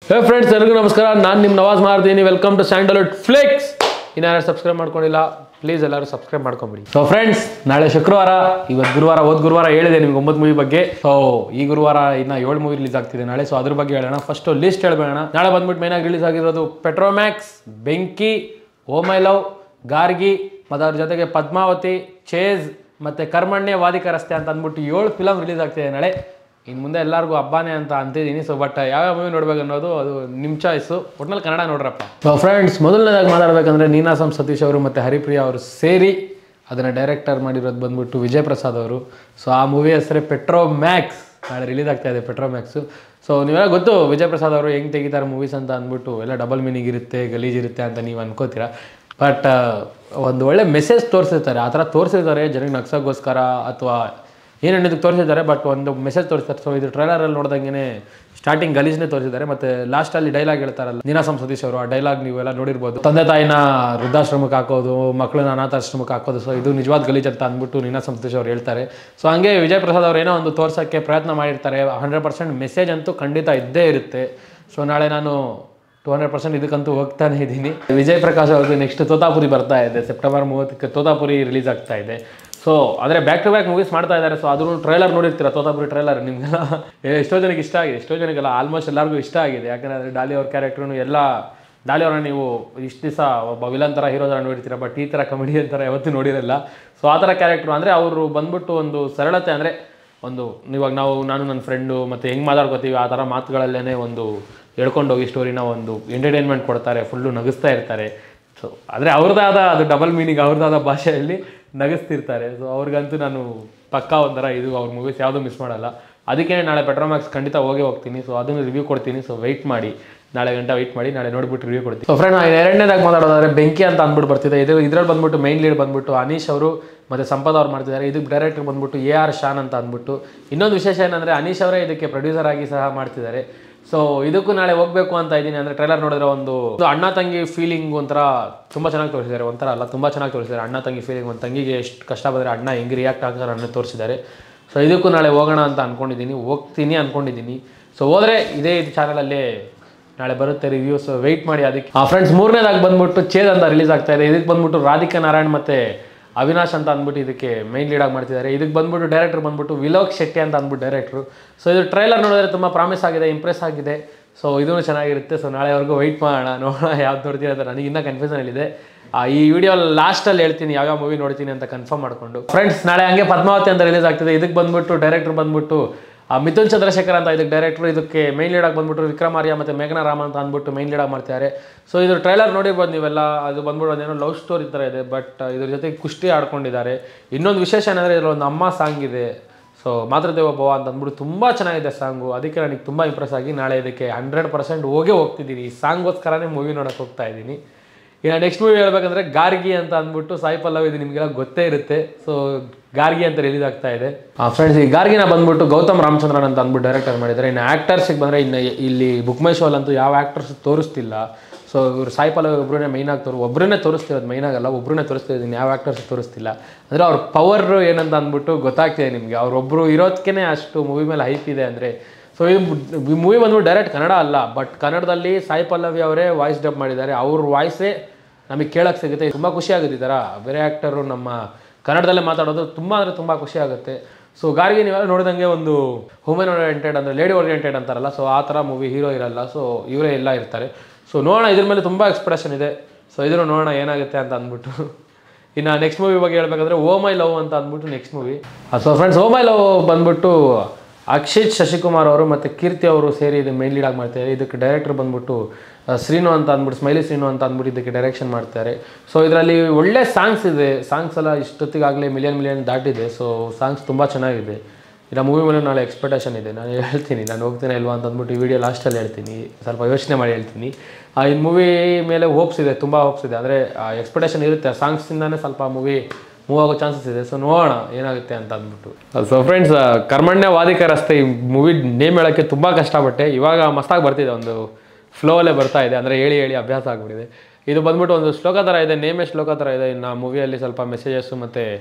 ಹೇ friends ಎಲ್ಲರಿಗೂ ನಮಸ್ಕಾರ ನಾನು ನಿಮ್ಮ ನವಾಜ್ ಮಾಡ್ತೀನಿ ವೆಲ್ಕಮ್ ಟು ಸ್ಯಾಂಡಲ್ವುಡ್ ಫ್ಲಿಕ್ಸ್ ಇನ್ನಾರು ಸಬ್ಸ್ಕ್ರೈಬ್ ಮಾಡ್ಕೊಂಡಿಲ್ಲ ಪ್ಲೀಸ್ ಎಲ್ಲರೂ ಸಬ್ಸ್ಕ್ರೈಬ್ ಮಾಡ್ಕೊಂಬಿಡಿ ಸೊ ಫ್ರೆಂಡ್ಸ್ ನಾಳೆ ಶುಕ್ರವಾರ ಇವತ್ತು ಗುರುವಾರ ಹೋದ್ ಗುರುವಾರ ಹೇಳಿದೆ ನಿಮ್ಗೆ ಒಂಬತ್ತು ಮೂವಿ ಬಗ್ಗೆ ಸೊ ಈ ಗುರುವಾರ ಇನ್ನ ಏಳು ಮೂವಿ ರಿಲೀಸ್ ಆಗ್ತಿದೆ ನಾಳೆ ಸೊ ಅದ್ರ ಬಗ್ಗೆ ಹೇಳೋಣ ಫಸ್ಟ್ ಲಿಸ್ಟ್ ಹೇಳ್ಬೇಡ ನಾಳೆ ಬಂದ್ಬಿಟ್ಟು ಮೇನಾಗಿ ರಿಲೀಸ್ ಆಗಿರೋದು ಪೆಟ್ರೋಮ್ಯಾಕ್ಸ್ ಬೆಂಕಿ ಓ ಮೈ ಲವ್ ಗಾರ್ಗಿ ಮತ್ತು ಅದ್ರ ಜೊತೆಗೆ ಪದ್ಮಾವತಿ ಚೇಜ್ ಮತ್ತೆ ಕರ್ಮಣ್ಯ ವಾದಿಕ ರಸ್ತೆ ಅಂತ ಅಂದ್ಬಿಟ್ಟು ಏಳು ಫಿಲಮ್ ರಿಲೀಸ್ ಆಗ್ತಿದೆ ನಾಳೆ ಇನ್ನು ಮುಂದೆ ಎಲ್ಲರಿಗೂ ಹಬ್ಬನೇ ಅಂತ ಅಂತಿದ್ದೀನಿ ಸೊ ಬಟ್ ಯಾವ್ಯಾವ ಮೂವಿ ನೋಡ್ಬೇಕು ಅನ್ನೋದು ಅದು ನಿಮ್ಮ ಚಾಯ್ಸು ಒಟ್ನಲ್ಲಿ ಕನ್ನಡ ನೋಡ್ರಪ್ಪ ಸೊ ಫ್ರೆಂಡ್ಸ್ ಮೊದಲನೇದಾಗಿ ಮಾತಾಡ್ಬೇಕಂದ್ರೆ ನೀನಾಸಂ ಸತೀಶ್ ಅವರು ಮತ್ತು ಹರಿಪ್ರಿಯಾ ಅವರು ಸೇರಿ ಅದನ್ನು ಡೈರೆಕ್ಟರ್ ಮಾಡಿರೋದು ಬಂದ್ಬಿಟ್ಟು ವಿಜಯ್ ಪ್ರಸಾದ್ ಅವರು ಸೊ ಆ ಮೂವಿ ಹೆಸರೇ ಪೆಟ್ರೋ ಮ್ಯಾಕ್ಸ್ ನಾಳೆ ರಿಲೀಸ್ ಆಗ್ತಾ ಇದೆ ಪೆಟ್ರೋ ಮ್ಯಾಕ್ಸು ಸೊ ನೀವೆಲ್ಲ ಗೊತ್ತು ವಿಜಯ್ ಪ್ರಸಾದ್ ಅವರು ಹೆಂಗೆ ತೆಗಿತಾರೆ ಮೂವೀಸ್ ಅಂತ ಅಂದ್ಬಿಟ್ಟು ಎಲ್ಲ ಡಬಲ್ ಮೀನಿಂಗ್ ಇರುತ್ತೆ ಗಲೀಜ್ ಇರುತ್ತೆ ಅಂತ ನೀವು ಅನ್ಕೋತೀರಾ ಬಟ್ ಒಂದು ಒಳ್ಳೆ ಮೆಸೇಜ್ ತೋರಿಸಿರ್ತಾರೆ ಆ ಥರ ತೋರಿಸಿರ್ತಾರೆ ಜನಕ್ಕೆ ನಗ್ಸೋಕ್ಕೋಸ್ಕರ ಅಥವಾ ಏನೇನಿದಕ್ಕೆ ತೋರಿಸಿದ್ದಾರೆ ಬಟ್ ಒಂದು ಮೆಸೇಜ್ ತೋರಿಸ್ತಾರೆ ಸೊ ಇದು ಟ್ರೈಲರಲ್ಲಿ ನೋಡ್ದಂಗೆ ಸ್ಟಾರ್ಟಿಂಗ್ ಗಲೀಜ್ನೇ ತೋರಿಸಿದ್ದಾರೆ ಮತ್ತೆ ಲಾಸ್ಟಲ್ಲಿ ಡೈಲಾಗ್ ಹೇಳ್ತಾರಲ್ಲ ನೀನಾಸಂ ಸತೀಶ್ ಅವರು ಆ ಡೈಲಾಗ್ ನೀವೆಲ್ಲ ನೋಡಿರ್ಬೋದು ತಂದೆ ತಾಯಿನ ವೃದ್ಧಾಶ್ರಮಕ್ಕೆ ಹಾಕೋದು ಮಕ್ಕಳನ್ನ ಅನಾಥಾಶ್ರಮಕ್ಕೆ ಹಾಕೋದು ಸೊ ಇದು ನಿಜವಾದ ಗಲೀಜ್ ಅಂತ ಅಂದ್ಬಿಟ್ಟು ನೀನಾಸಂ ಸತೀಶ್ ಅವ್ರು ಹೇಳ್ತಾರೆ ಸೊ ಹಂಗೆ ವಿಜಯ್ ಪ್ರಸಾದ್ ಅವ್ರು ಏನೋ ಒಂದು ತೋರ್ಸೋಕ್ಕೆ ಪ್ರಯತ್ನ ಮಾಡಿರ್ತಾರೆ ಹಂಡ್ರೆಡ್ ಪರ್ಸೆಂಟ್ ಮೆಸೇಜ್ ಅಂತೂ ಖಂಡಿತ ಇದ್ದೇ ಇರುತ್ತೆ ಸೊ ನಾಳೆ ನಾನು ಟು ಹಂಡ್ರೆಡ್ ಪರ್ಸೆಂಟ್ ಇದಕ್ಕಂತೂ ಹೋಗ್ತಾನೆ ಇದ್ದೀನಿ ವಿಜಯ್ ಪ್ರಕಾಶ್ ಅವ್ರದ್ದು ನೆಕ್ಸ್ಟ್ ತೋತಾಪುರಿ ಬರ್ತಾ ಇದೆ ಸೆಪ್ಟೆಂಬರ್ ಮೂವತ್ತಕ್ಕೆ ತೋತಾಪುರಿ ರಿಲೀಸ್ ಆಗ್ತಾ ಇದೆ ಸೊ ಆದರೆ ಬ್ಯಾಕ್ ಟು ಬ್ಯಾಕ್ ಮೂವೀಸ್ ಮಾಡ್ತಾ ಇದ್ದಾರೆ ಸೊ ಅದ್ರ ಟ್ರೈಲರ್ ನೋಡಿರ್ತೀರ ತೋತಾಪುರಿ ಟ್ರೈಲರ್ ನಿಮ್ಗೆಲ್ಲ ಎಷ್ಟೋ ಜನಕ್ಕೆ ಇಷ್ಟ ಆಗಿದೆ ಎಷ್ಟೋ ಜನಕ್ಕೆಲ್ಲ ಆಲ್ಮೋಸ್ಟ್ ಎಲ್ಲರಿಗೂ ಇಷ್ಟ ಆಗಿದೆ ಯಾಕಂದರೆ ಡಾಲಿ ಅವ್ರ ಕ್ಯಾರೆಕ್ಟ್ರು ಎಲ್ಲ ಡಾಲಿ ಅವ್ರನ್ನ ನೀವು ಇಷ್ಟು ದಿವಸ ಒಬ್ಬ ವಿಲನ್ ಥರ ಹೀರೋ ಥರ ನೋಡಿರ್ತೀರ ಬಟ್ ಈ ಥರ ಕಮಿಡಿಯನ್ ಥರ ಯಾವತ್ತೂ ನೋಡಿರಲ್ಲ ಸೊ ಆ ಥರ ಕ್ಯಾರೆಕ್ಟ್ರು ಅಂದರೆ ಅವರು ಬಂದ್ಬಿಟ್ಟು ಒಂದು ಸರಳತೆ ಅಂದರೆ ಒಂದು ಇವಾಗ ನಾವು ನಾನು ನನ್ನ ಫ್ರೆಂಡು ಮತ್ತು ಹೆಂಗೆ ಮಾತಾಡ್ಕೋತೀವಿ ಆ ಥರ ಮಾತುಗಳಲ್ಲೇ ಒಂದು ಹೇಳ್ಕೊಂಡು ಹೋಗಿ ಸ್ಟೋರಿನ ಒಂದು ಎಂಟರ್ಟೈನ್ಮೆಂಟ್ ಕೊಡ್ತಾರೆ ಫುಲ್ಲು ನಗಿಸ್ತಾ ಇರ್ತಾರೆ ಸೊ ಆದರೆ ಅವ್ರದ್ದಾದ ಅದು ಡಬಲ್ ಮೀನಿಂಗ್ ಅವ್ರದ್ದಾದ ಭಾಷೆಯಲ್ಲಿ ನಗಿಸ್ತಿರ್ತಾರೆ ಸೊ ಅವ್ರಿಗಂತೂ ನಾನು ಪಕ್ಕಾ ಒಂಥರ ಇದು ಅವ್ರ ಮೂವೀಸ್ ಯಾವುದೂ ಮಿಸ್ ಮಾಡಲ್ಲ ಅದಕ್ಕೆ ನಾಳೆ ಪೆಟ್ರೋಮ್ಯಾಕ್ಸ್ ಖಂಡಿತ ಹೋಗೇ ಹೋಗ್ತೀನಿ ಸೊ ಅದನ್ನು ರಿವ್ಯೂ ಕೊಡ್ತೀನಿ ಸೊ ವೆಯ್ಟ್ ಮಾಡಿ ನಾಳೆ ಗಂಟೆ ವೆಯ್ಟ್ ಮಾಡಿ ನಾಳೆ ನೋಡ್ಬಿಟ್ಟು ರಿವ್ಯೂ ಕೊಡ್ತೀನಿ ಸೊ ಫ್ರೆಂಡ್ ಎರಡನೇದಾಗಿ ಮಾತಾಡೋದಾದ್ರೆ ಬೆಂಕಿ ಅಂತ ಅಂದ್ಬಿಟ್ಟು ಬರ್ತಿದೆ ಇದು ಇದ್ರಲ್ಲಿ ಬಂದ್ಬಿಟ್ಟು ಮೈನ್ ಲೀಡ್ ಬಂದ್ಬಿಟ್ಟು ಅನೀಶ್ ಅವರು ಮತ್ತು ಸಂಪದ್ ಅವ್ರು ಮಾಡ್ತಿದ್ದಾರೆ ಇದಕ್ಕೆ ಡೈರೆಕ್ಟರ್ ಬಂದ್ಬಿಟ್ಟು ಎ ಆರ್ ಶಾನ್ ಅಂತ ಅಂದ್ಬಿಟ್ಟು ಇನ್ನೊಂದು ವಿಶೇಷ ಏನಂದರೆ ಅನೀಶ್ ಅವರೇ ಇದಕ್ಕೆ ಪ್ರೊಡ್ಯೂಸರ್ ಆಗಿ ಸಹ ಮಾಡ್ತಿದ್ದಾರೆ ಸೊ ಇದಕ್ಕೂ ನಾಳೆ ಹೋಗ್ಬೇಕು ಅಂತ ಇದ್ದೀನಿ ಅಂದರೆ ಟ್ರೈಲರ್ ನೋಡಿದ್ರೆ ಒಂದು ಒಂದು ಅಣ್ಣ ತಂಗಿ ಫೀಲಿಂಗ್ ಒಂಥರ ತುಂಬ ಚೆನ್ನಾಗಿ ತೋರಿಸಿದ್ದಾರೆ ಒಂಥರ ಅಲ್ಲ ತುಂಬ ಚೆನ್ನಾಗಿ ತೋರಿಸಿದ್ದಾರೆ ಅಣ್ಣ ತಂಗಿ ಫೀಲಿಂಗ್ ಒಂದು ತಂಗಿಗೆ ಎಷ್ಟು ಕಷ್ಟ ಬಂದರೆ ಅಣ್ಣ ಹೆಂಗೆ ರಿಯಾಕ್ಟ್ ಆಗ್ತಾರೆ ಅನ್ನೋ ತೋರಿಸಿದ್ದಾರೆ ಸೊ ಇದಕ್ಕೂ ನಾಳೆ ಹೋಗೋಣ ಅಂತ ಅಂದ್ಕೊಂಡಿದ್ದೀನಿ ಹೋಗ್ತೀನಿ ಅಂದ್ಕೊಂಡಿದ್ದೀನಿ ಸೊ ಹೋದರೆ ಇದೇ ಇದು ಚಾನಲಲ್ಲೇ ನಾಳೆ ಬರುತ್ತೆ ರಿವ್ಯೂಸ್ ವೆಯ್ಟ್ ಮಾಡಿ ಅದಕ್ಕೆ ಆ ಫ್ರೆಂಡ್ಸ್ ಮೂರನೇದಾಗಿ ಬಂದ್ಬಿಟ್ಟು ಚೇದ್ ಅಂತ ರಿಲೀಸ್ ಆಗ್ತಾ ಇದೆ ಇದಕ್ಕೆ ಬಂದ್ಬಿಟ್ಟು ರಾಧಿಕಾ ನಾರಾಯಣ್ ಮತ್ತು ಅವಿನಾಶ್ ಅಂತ ಅಂದ್ಬಿಟ್ಟು ಇದಕ್ಕೆ ಮೈನ್ ಲೀಡಾಗಿ ಮಾಡ್ತಿದ್ದಾರೆ ಇದಕ್ಕೆ ಬಂದ್ಬಿಟ್ಟು ಡೈರೆಕ್ಟರ್ ಬಂದ್ಬಿಟ್ಟು ವಿಲೋಕ್ ಶೆಟ್ಟಿ ಅಂತ ಅಂದ್ಬಿಟ್ಟು ಡೈರೆಕ್ಟ್ರು ಸೊ ಇದು ಟ್ರೈಲರ್ ನೋಡಿದ್ರೆ ತುಂಬ ಪ್ರಾಮಿಸ್ ಆಗಿದೆ ಇಂಪ್ರೆಸ್ ಆಗಿದೆ ಸೊ ಇದೂ ಚೆನ್ನಾಗಿರುತ್ತೆ ಸೊ ನಾಳೆವರೆಗೂ ವೆಯ್ಟ್ ಮಾಡೋಣ ನೋಡೋಣ ಯಾವ್ದು ನೋಡ್ತೀನಿ ಅಂತ ನನಗೆ ಇನ್ನೂ ಕನ್ಫ್ಯೂಷನ್ ಇದೆ ಆ, ಈ ವಿಡಿಯೋ ಲಾಸ್ಟಲ್ಲಿ ಹೇಳ್ತೀನಿ ಯಾವ್ಯಾವ ಮೂವಿ ನೋಡ್ತೀನಿ ಅಂತ ಕನ್ಫರ್ಮ್ ಮಾಡ್ಕೊಂಡು ಫ್ರೆಂಡ್ಸ್ ನಾಳೆ ಹಂಗೆ ಪದ್ಮಾವತಿ ಅಂತ ರಿಲೀಸ್ ಆಗ್ತಿದೆ ಇದಕ್ಕೆ ಬಂದ್ಬಿಟ್ಟು ಡೈರೆಕ್ಟರ್ ಬಂದ್ಬಿಟ್ಟು ಆ, ಮಿಥುನ್ ಚಂದ್ರಶೇಖರ್ ಅಂತ ಇದಕ್ಕೆ ಡೈರೆಕ್ಟರ್ ಇದಕ್ಕೆ ಮೈನ್ ಲೀಡಾಗಿ ಬಂದ್ಬಿಟ್ಟು ವಿಕ್ರಮ್ ಆರ್ಯ ಮತ್ತು ಮೇಘನಾ ರಾಮ ಅಂತ ಅಂದ್ಬಿಟ್ಟು ಮೈನ್ ಲೀಡಾಗಿ ಮಾಡ್ತಿದ್ದಾರೆ ಸೊ ಇದು ಟ್ರೈಲರ್ ನೋಡಿರ್ಬೋದು ನೀವೆಲ್ಲ ಅದು ಬಂದ್ಬಿಟ್ಟು ಅದೇನೋ ಲವ್ ಸ್ಟೋರಿ ಥರ ಇದೆ ಬಟ್ ಇದ್ರ ಜೊತೆ ಕುಸ್ತಿ ಆಡ್ಕೊಂಡಿದ್ದಾರೆ ಇನ್ನೊಂದು ವಿಶೇಷ ಏನಂದರೆ ಇದರಲ್ಲಿ ಒಂದು ಅಮ್ಮ ಸಾಂಗ್ ಇದೆ ಸೊ ಮಾತೃದೇವ ಭವ ಅಂತ ಅಂದ್ಬಿಟ್ಟು ತುಂಬ ಚೆನ್ನಾಗಿದೆ ಸಾಂಗು ಅದಕ್ಕೆ ನನಗೆ ತುಂಬ ಇಂಪ್ರೆಸ್ ಆಗಿ ನಾಳೆ ಇದಕ್ಕೆ ಹಂಡ್ರೆಡ್ ಪರ್ಸೆಂಟ್ ಹೋಗೇ ಹೋಗ್ತಿದ್ದೀನಿ ಈ ಸಾಂಗ್ಗೋಸ್ಕರನೇ ಮೂವಿ ನೋಡೋಕೆ ಹೋಗ್ತಾ ಇದ್ದೀನಿ ಇನ್ನು ನೆಕ್ಸ್ಟ್ ಮೂವಿ ಹೇಳ್ಬೇಕಂದ್ರೆ ಗಾರ್ಗಿ ಅಂತ ಅಂದ್ಬಿಟ್ಟು ಸಾಯಿ ಪಲ್ಲವ್ ಇದು ನಿಮಗೆಲ್ಲ ಗೊತ್ತೇ ಇರುತ್ತೆ ಸೊ ಗಾರ್ಗಿ ಅಂತ ರಿಲೀಸ್ ಆಗ್ತಾ ಇದೆ ಫ್ರೆಂಡ್ಸ್ ಈ ಗಾರ್ಗಿನ ಬಂದ್ಬಿಟ್ಟು ಗೌತಮ್ ರಾಮಚಂದ್ರನ್ ಅಂತ ಅಂದ್ಬಿಟ್ಟು ಡೈರೆಕ್ಟರ್ ಮಾಡಿದ್ದಾರೆ ಇನ್ನು ಆ್ಯಕ್ಟರ್ಸಿಗೆ ಬಂದರೆ ಇನ್ನು ಇಲ್ಲಿ ಬುಕ್ ಮೈ ಶೋಲ್ ಅಂತೂ ಯಾವ ಆ್ಯಕ್ಟರ್ಸ್ ತೋರಿಸ್ತಿಲ್ಲ ಸೊ ಇವರು ಸಾಯಿ ಪಲ್ಲವ್ ಒಬ್ಬರನ್ನೇ ಮೈನ್ ಆಗಿ ತೋರು ಒಬ್ಬರನ್ನೇ ತೋರಿಸ್ತಿರೋದು ಮೈನ್ ಆಗಲ್ಲ ಒಬ್ಬರನ್ನೇ ತೋರಿಸ್ತಿರೋದು ಯಾವ ಆ್ಯಕ್ಟರ್ಸ್ ತೋರಿಸ್ತಿಲ್ಲ ಅಂದರೆ ಅವ್ರ ಪವರ್ ಏನಂತ ಅಂದ್ಬಿಟ್ಟು ಗೊತ್ತಾಗ್ತಿದೆ ನಿಮಗೆ ಅವರೊಬ್ಬರು ಇರೋದಕ್ಕೇ ಅಷ್ಟು ಮೂವಿ ಮೇಲೆ ಹೈಪ್ ಇದೆ ಅಂದರೆ ಸೊ ಇದು ಮೂವಿ ಬಂದ್ಬಿಟ್ಟು ಡೈರೆಕ್ಟ್ ಕನ್ನಡ ಅಲ್ಲ ಬಟ್ ಕನ್ನಡದಲ್ಲಿ ಸಾಯಿ ಪಲ್ಲವಿ ಅವರೇ ವಾಯ್ಸ್ ಡಬ್ ಮಾಡಿದ್ದಾರೆ ಅವ್ರ ವಾಯ್ಸೇ ನಮಗೆ ಕೇಳಕ್ಕೆ ಸಿಗುತ್ತೆ ತುಂಬ ಖುಷಿ ಆಗುತ್ತೆ ಈ ಥರ ಬೇರೆ ಆ್ಯಕ್ಟರು ನಮ್ಮ ಕನ್ನಡದಲ್ಲೇ ಮಾತಾಡೋದು ತುಂಬ ಅಂದರೆ ತುಂಬ ಖುಷಿ ಆಗುತ್ತೆ ಸೊ ಗಾರ್ಗಿ ನೀವೆಲ್ಲ ನೋಡಿದಂಗೆ ಒಂದು ವುಮೆನ್ ಓರಿಯೆಂಟೆಡ್ ಅಂದರೆ ಲೇಡಿ ಓರಿಯೆಂಟೆಡ್ ಅಂತಾರಲ್ಲ ಸೊ ಆ ಥರ ಮೂವಿ ಹೀರೋ ಇರಲ್ಲ ಸೊ ಇವರೇ ಎಲ್ಲ ಇರ್ತಾರೆ ಸೊ ನೋಡೋಣ ಇದ್ರ ಮೇಲೆ ತುಂಬ ಎಕ್ಸ್ಪ್ರೆಷನ್ ಇದೆ ಸೊ ಇದನ್ನು ನೋಡೋಣ ಏನಾಗುತ್ತೆ ಅಂತ ಅಂದ್ಬಿಟ್ಟು ಇನ್ನು ನೆಕ್ಸ್ಟ್ ಮೂವಿ ಬಗ್ಗೆ ಹೇಳ್ಬೇಕಂದ್ರೆ ಓ ಮೈ ಲವ್ ಅಂತ ಅಂದ್ಬಿಟ್ಟು next movie so friends O my love ಬಂದ್ಬಿಟ್ಟು ಅಕ್ಷಿತ್ ಶಶಿಕುಮಾರ್ ಅವರು ಮತ್ತು ಕೀರ್ತಿ ಅವರು ಸೇರಿ ಇದು ಮೈನ್ ಲೀಡಾಗಿ ಮಾಡ್ತಾರೆ ಇದಕ್ಕೆ ಡೈರೆಕ್ಟರ್ ಬಂದ್ಬಿಟ್ಟು ಆ, ಶ್ರೀನು ಅಂತ ಅಂದ್ಬಿಟ್ಟು ಸ್ಮೈಲಿ ಶ್ರೀನು ಅಂತ ಅಂದ್ಬಿಟ್ಟು ಇದಕ್ಕೆ ಡೈರೆಕ್ಷನ್ ಮಾಡ್ತಾರೆ ಸೊ ಇದರಲ್ಲಿ ಒಳ್ಳೆ ಸಾಂಗ್ಸ್ ಇದೆ ಸಾಂಗ್ಸ್ ಎಲ್ಲ ಇಷ್ಟೊತ್ತಿಗಾಗಲೇ ಮಿಲಿಯನ್ ಮಿಲಿಯನ್ ದಾಟಿದೆ ಸೊ ಸಾಂಗ್ಸ್ ತುಂಬ ಚೆನ್ನಾಗಿದೆ ಇನ್ನು ಮೂವಿ ಮೇಲೆ ನಾಳೆ ಎಕ್ಸ್ಪೆಕ್ಟೇಷನ್ ಇದೆ ನಾನು ಹೇಳ್ತೀನಿ ನಾನು ಹೋಗ್ತೇನೆ ಇಲ್ವಾ ಅಂತ ಅಂದ್ಬಿಟ್ಟು ಈ ವಿಡಿಯೋ ಲಾಸ್ಟಲ್ಲಿ ಹೇಳ್ತೀನಿ ಸ್ವಲ್ಪ ಯೋಚನೆ ಮಾಡಿ ಹೇಳ್ತೀನಿ ಆ, ಈ ಮೂವಿ ಮೇಲೆ ಹೋಪ್ಸ್ ಇದೆ ತುಂಬ ಹೋಪ್ಸ್ ಇದೆ ಅಂದರೆ ಎಕ್ಸ್ಪೆಕ್ಟೇಷನ್ ಇರುತ್ತೆ ಸಾಂಗ್ಸಿಂದಾನೇ ಸ್ವಲ್ಪ ಮೂವಿ ಮೂವ್ ಆಗೋ ಚಾನ್ಸಸ್ ಇದೆ ಸೊ ನೋಡೋಣ ಏನಾಗುತ್ತೆ ಅಂತ ಅಂದ್ಬಿಟ್ಟು ಸೊ ಫ್ರೆಂಡ್ಸ್ ಕರ್ಮಣ್ಯ ವಾದಿಕ ರಸ್ತೆ ಈ ಮೂವಿ ನೇಮ್ ಹೇಳೋಕ್ಕೆ ತುಂಬ ಕಷ್ಟಪಟ್ಟೆ ಇವಾಗ ಮಸ್ತಾಗಿ ಬರ್ತಿದೆ ಒಂದು ಫ್ಲೋ ಅಲ್ಲೇ ಬರ್ತಾ ಇದೆ ಅಂದರೆ ಹೇಳಿ ಹೇಳಿ ಅಭ್ಯಾಸ ಆಗ್ಬಿಟ್ಟಿದೆ ಇದು ಬಂದ್ಬಿಟ್ಟು ಒಂದು ಶ್ಲೋಕ ಥರ ಇದೆ ನೇಮೇ ಶ್ಲೋಕ ಥರ ಇದೆ ಇನ್ನು ಮೂವಿಯಲ್ಲಿ ಸ್ವಲ್ಪ ಮೆಸೇಜಸ್ಸು ಮತ್ತು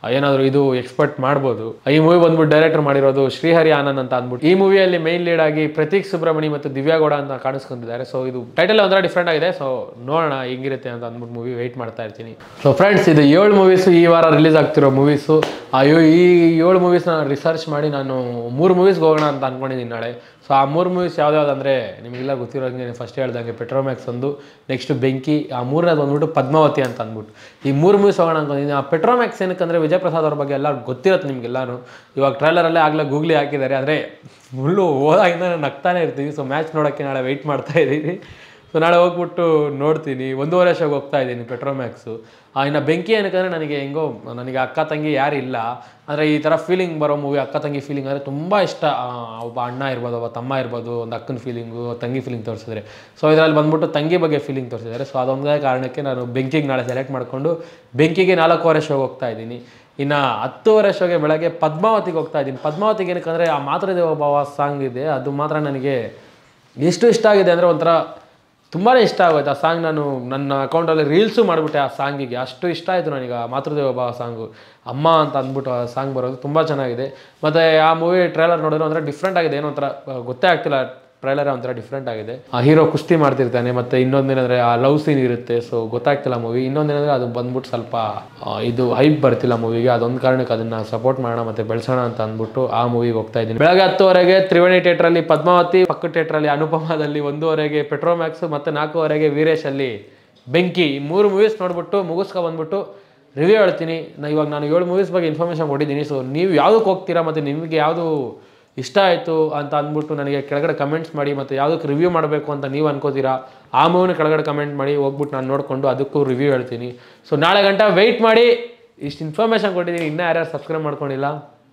ಏನಾದರೂ ಇದು ಎಕ್ಸ್ಪೆಕ್ಟ್ ಮಾಡ್ಬೋದು ಈ ಮೂವಿ ಬಂದ್ಬಿಟ್ಟು ಡೈರೆಕ್ಟರ್ ಮಾಡಿರೋದು ಶ್ರೀಹರಿ ಆನಂದ್ ಅಂತ ಅಂದ್ಬಿಟ್ಟು ಈ ಮೂವಿಯಲ್ಲಿ ಮೈನ್ ಲೀಡ್ ಆಗಿ ಪ್ರತೀಕ್ ಸುಬ್ರಹ್ಮಣಿ ಮತ್ತು ದಿವ್ಯಾಗೌಡ ಅಂತ ಕಾಣಿಸ್ಕೊಂಡಿದ್ದಾರೆ ಸೊ ಇದು ಟೈಟಲ್ ಒಂಥರ ಡಿಫ್ರೆಂಟ್ ಆಗಿದೆ ಸೊ ನೋಡೋಣ ಹೆಂಗಿರುತ್ತೆ ಅಂತ ಅಂದ್ಬಿಟ್ಟು ಮೂವಿ ವೆಯ್ಟ್ ಮಾಡ್ತಾ ಇರ್ತೀನಿ ಸೊ ಫ್ರೆಂಡ್ಸ್ ಇದು ಏಳು ಮೂವೀಸು ಈ ವಾರ ರಿಲೀಸ್ ಆಗ್ತಿರೋ ಮೂವೀಸು ಈ ಏಳು ಮೂವೀಸ್ನ ರಿಸರ್ಚ್ ಮಾಡಿ ನಾನು ಮೂರು ಮೂವೀಸ್ಗೆ ಹೋಗೋಣ ಅಂತ ಅಂದ್ಕೊಂಡಿದ್ದೀನಿ ನಾಳೆ ಸೊ ಆ ಮೂರು ಮೂವೀಸ್ ಯಾವ್ದಾವ್ದು ಅಂದರೆ ನಿಮಗೆಲ್ಲ ಗೊತ್ತಿರೋಂಗೆ ಫಸ್ಟ್ ಹೇಳ್ದಂಗೆ ಪೆಟ್ರೋಮ್ಯಾಕ್ಸ್ ಒಂದು ನೆಕ್ಸ್ಟ್ ಬೆಂಕಿ ಆ ಮೂರನೇದು ಬಂದ್ಬಿಟ್ಟು ಪದ್ಮಾವತಿ ಅಂತ ಅಂದ್ಬಿಟ್ಟು ಈ ಮೂರು ಮೂವೀಸ್ ಹೋಗೋಣ ಅನ್ಕೊಂಡಿದ್ದೀನಿ ಆ ಪೆಟ್ರೋಮ್ಯಾಕ್ಸ್ ಏನಕ್ಕಂದರೆ ವಿಜಯ್ ಪ್ರಸಾದ್ ಅವ್ರ ಬಗ್ಗೆ ಎಲ್ಲ ಗೊತ್ತಿರುತ್ತೆ ನಿಮಗೆಲ್ಲರೂ ಇವಾಗ ಟ್ರೈಲರಲ್ಲೇ ಆಗಲೇ ಗೂಗ್ಲಿ ಹಾಕಿದ್ದಾರೆ ಅಂದರೆ ಫುಲ್ಲು ಹೋದಾಗಿಂದ ನಾನು ನಗ್ತಾನೆ ಇರ್ತೀವಿ ಸೊ ಮ್ಯಾಚ್ ನೋಡೋಕ್ಕೆ ನಾಳೆ ವೆಯ್ಟ್ ಮಾಡ್ತಾ ಇದ್ದೀವಿ ಸೊ ನಾಳೆ ಹೋಗ್ಬಿಟ್ಟು ನೋಡ್ತೀನಿ ಒಂದೂವರೆ ಶೋಗೆ ಹೋಗ್ತಾ ಇದ್ದೀನಿ ಪೆಟ್ರೋಮ್ಯಾಕ್ಸು ಇನ್ನು ಬೆಂಕಿ ಏನಕ್ಕಂದರೆ ನನಗೆ ಹೆಂಗೋ ನನಗೆ ಅಕ್ಕ ತಂಗಿ ಯಾರು ಇಲ್ಲ ಅಂದರೆ ಈ ಥರ ಫೀಲಿಂಗ್ ಬರೋ ಮೂವಿ ಅಕ್ಕ ತಂಗಿ ಫೀಲಿಂಗ್ ಅಂದರೆ ತುಂಬ ಇಷ್ಟ ಆ, ಒಬ್ಬ ಅಣ್ಣ ಇರ್ಬೋದು ಒಬ್ಬ ತಮ್ಮ ಇರ್ಬೋದು ಒಂದು ಅಕ್ಕನ ಫೀಲಿಂಗು ತಂಗಿ ಫೀಲಿಂಗ್ ತೋರಿಸಿದ್ರೆ ಸೊ ಇದರಲ್ಲಿ ಬಂದ್ಬಿಟ್ಟು ತಂಗಿ ಬಗ್ಗೆ ಫೀಲಿಂಗ್ ತೋರಿಸಿದ್ದಾರೆ ಸೊ ಅದೊಂದೇ ಕಾರಣಕ್ಕೆ ನಾನು ಬೆಂಕಿಗೆ ನಾಳೆ ಸೆಲೆಕ್ಟ್ ಮಾಡಿಕೊಂಡು ಬೆಂಕಿಗೆ ನಾಲ್ಕೂವರೆ ಶೋಗೆ ಹೋಗ್ತಾ ಇದ್ದೀನಿ ಇನ್ನು ಹತ್ತುವರೆ ಶೋಗೆ ಬೆಳಗ್ಗೆ ಪದ್ಮಾವತಿಗೆ ಹೋಗ್ತಾ ಇದ್ದೀನಿ ಪದ್ಮಾವತಿಗೆ ಏನಕ್ಕಂದರೆ ಆ ಮಾತೃದೇವ ಭಾವ ಸಾಂಗ್ ಇದೆ ಅದು ಮಾತ್ರ ನನಗೆ ಎಷ್ಟು ಇಷ್ಟ ಆಗಿದೆ ಅಂದರೆ ಒಂಥರ ತುಂಬಾ ಇಷ್ಟ ಆಗೋಯ್ತು ಆ ಸಾಂಗ್ ನಾನು ನನ್ನ ಅಕೌಂಟಲ್ಲಿ ರೀಲ್ಸು ಮಾಡಿಬಿಟ್ಟೆ ಆ ಸಾಂಗಿಗೆ ಅಷ್ಟು ಇಷ್ಟ ಆಯಿತು ನನಗೆ ಆ ಮಾತೃದೇವ ಭಾವ ಸಾಂಗು ಅಮ್ಮ ಅಂತ ಅಂದ್ಬಿಟ್ಟು ಆ ಸಾಂಗ್ ಬರೋದು ತುಂಬ ಚೆನ್ನಾಗಿದೆ ಮತ್ತು ಆ ಮೂವಿ ಟ್ರೈಲರ್ ನೋಡಿದ್ರೆ ಒಂಥರ ಡಿಫ್ರೆಂಟ್ ಆಗಿದೆ ಏನೋ ಒಂಥರ ಆ, ಗೊತ್ತೇ ಆಗ್ತಿಲ್ಲ ಟ್ರೈಲರ್ ಒಂಥರ ಡಿಫ್ರೆಂಟ್ ಆಗಿದೆ ಆ ಹೀರೋ ಕುಸ್ತಿ ಮಾಡ್ತಿರ್ತಾನೆ ಮತ್ತು ಇನ್ನೊಂದೇನಂದರೆ ಆ ಲವ್ ಸೀನ್ ಇರುತ್ತೆ ಸೊ ಗೊತ್ತಾಗ್ತಿಲ್ಲ ಮೂವಿ ಇನ್ನೊಂದೇನಂದರೆ ಅದು ಬಂದ್ಬಿಟ್ಟು ಸ್ವಲ್ಪ ಆ, ಇದು ಹೈಪ್ ಬರ್ತಿಲ್ಲ ಮೂವಿಗೆ ಅದೊಂದು ಕಾರಣಕ್ಕೆ ಅದನ್ನು ಸಪೋರ್ಟ್ ಮಾಡೋಣ ಮತ್ತು ಬೆಳೆಸೋಣ ಅಂತ ಅಂದ್ಬಿಟ್ಟು ಆ ಮೂವಿಗೆ ಹೋಗ್ತಾ ಇದ್ದೀನಿ ಬೆಳಗ್ಗೆ ಹತ್ತುವರೆಗೆ ತ್ರಿವೇಣಿ ಥಿಯೇಟ್ರಲ್ಲಿ ಪದ್ಮಾವತಿ ಪಕ್ಕ ಥಿಯೇಟ್ರಲ್ಲಿ ಅನುಪಮದಲ್ಲಿ ಒಂದೂವರೆಗೆ ಪೆಟ್ರೋಮ್ಯಾಕ್ಸ್ ಮತ್ತು ನಾಲ್ಕೂವರೆಗೆ ವೀರೇಶಲ್ಲಿ ಬೆಂಕಿ ಈ ಮೂರು ಮೂವೀಸ್ ನೋಡ್ಬಿಟ್ಟು ಮುಗಿಸ್ಕೊ ಬಂದ್ಬಿಟ್ಟು ರಿವ್ಯೂ ಹೇಳ್ತೀನಿ ನಾ ಇವಾಗ ನಾನು ಏಳು ಮೂವೀಸ್ ಬಗ್ಗೆ ಇನ್ಫಾರ್ಮೇಷನ್ ಕೊಟ್ಟಿದ್ದೀನಿ ಸೊ ನೀವು ಯಾವುದಕ್ಕೆ ಹೋಗ್ತೀರಾ ಮತ್ತು ನಿಮಗೆ ಯಾವುದು ಇಷ್ಟ ಆಯಿತು ಅಂತ ಅಂದ್ಬಿಟ್ಟು ನನಗೆ ಕೆಳಗಡೆ ಕಮೆಂಟ್ಸ್ ಮಾಡಿ ಮತ್ತು ಯಾವುದಕ್ಕೆ ರಿವ್ಯೂ ಮಾಡಬೇಕು ಅಂತ ನೀವು ಅನ್ಕೋತೀರಾ ಆ ಮೂವಿನ ಕೆಳಗಡೆ ಕಮೆಂಟ್ ಮಾಡಿ ಹೋಗ್ಬಿಟ್ಟು ನಾನು ನೋಡಿಕೊಂಡು ಅದಕ್ಕೂ ರಿವ್ಯೂ ಹೇಳ್ತೀನಿ ಸೊ ನಾಳೆ ಗಂಟ ವೆಯ್ಟ್ ಮಾಡಿ ಇಷ್ಟು ಇನ್ಫಾರ್ಮೇಷನ್ ಕೊಟ್ಟಿದ್ದೀನಿ ಇನ್ನೂ ಯಾರ್ಯಾರು ಸಬ್ಸ್ಕ್ರೈಬ್ ಮಾಡ್ಕೊಂಡಿಲ್ಲ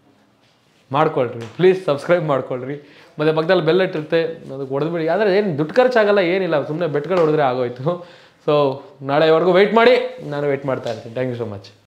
ಮಾಡ್ಕೊಳ್ರಿ ಪ್ಲೀಸ್ ಸಬ್ಸ್ಕ್ರೈಬ್ ಮಾಡ್ಕೊಳ್ರಿ ಮತ್ತು ಪಕ್ಕದಲ್ಲಿ ಬೆಲ್ ಇಟ್ಟಿರುತ್ತೆ ಅದಕ್ಕೆ ಹೊಡೆದ್ಬಿಡಿ ಆದರೆ ಏನು ದುಡ್ಡು ಖರ್ಚಾಗಲ್ಲ ಏನಿಲ್ಲ ಸುಮ್ಮನೆ ಬೆಟ್ಗಳು ಹೊಡೆದ್ರೆ ಆಗೋಯ್ತು ಸೊ ನಾಳೆವರೆಗೂ ವೆಯ್ಟ್ ಮಾಡಿ ನಾನು ವೆಯ್ಟ್ ಮಾಡ್ತಾ ಇರ್ತೀನಿ ಥ್ಯಾಂಕ್ ಯು ಸೊ ಮಚ್